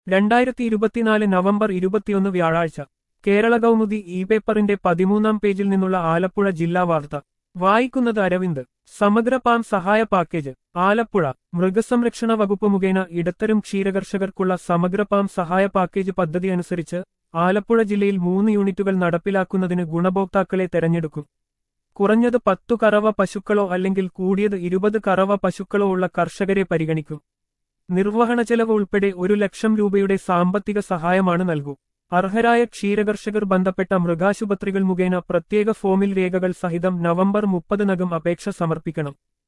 രണ്ടായിരത്തി ഇരുപത്തിനാല് നവംബർ ഇരുപത്തിയൊന്ന് വ്യാഴാഴ്ച കേരള കൗമുദി ഇ പേപ്പറിന്റെ പതിമൂന്നാം പേജിൽ നിന്നുള്ള ആലപ്പുഴ ജില്ലാ വാർത്ത വായിക്കുന്നത് അരവിന്ദ് സമഗ്ര പാം സഹായ പാക്കേജ് ആലപ്പുഴ മൃഗസംരക്ഷണ വകുപ്പ് മുഖേന ഇടത്തരം ക്ഷീരകർഷകർക്കുള്ള സമഗ്ര പാം സഹായ പാക്കേജ് പദ്ധതി അനുസരിച്ച് ആലപ്പുഴ ജില്ലയിൽ മൂന്ന് യൂണിറ്റുകൾ നടപ്പിലാക്കുന്നതിന് ഗുണഭോക്താക്കളെ തെരഞ്ഞെടുക്കും കുറഞ്ഞത് പത്തു കറവ പശുക്കളോ അല്ലെങ്കിൽ കൂടിയത് ഇരുപത് കറവ പശുക്കളോ ഉള്ള കർഷകരെ പരിഗണിക്കും നിർവഹണ ചെലവ് ഉൾപ്പെടെ ഒരു ലക്ഷം രൂപയുടെ സാമ്പത്തിക സഹായമാണ് നൽകൂ അർഹരായ ക്ഷീരകർഷകർ ബന്ധപ്പെട്ട മൃഗാശുപത്രികൾ മുഖേന പ്രത്യേക ഫോമിൽ രേഖകൾ സഹിതം നവംബർ മുപ്പതിനകം അപേക്ഷ സമർപ്പിക്കണം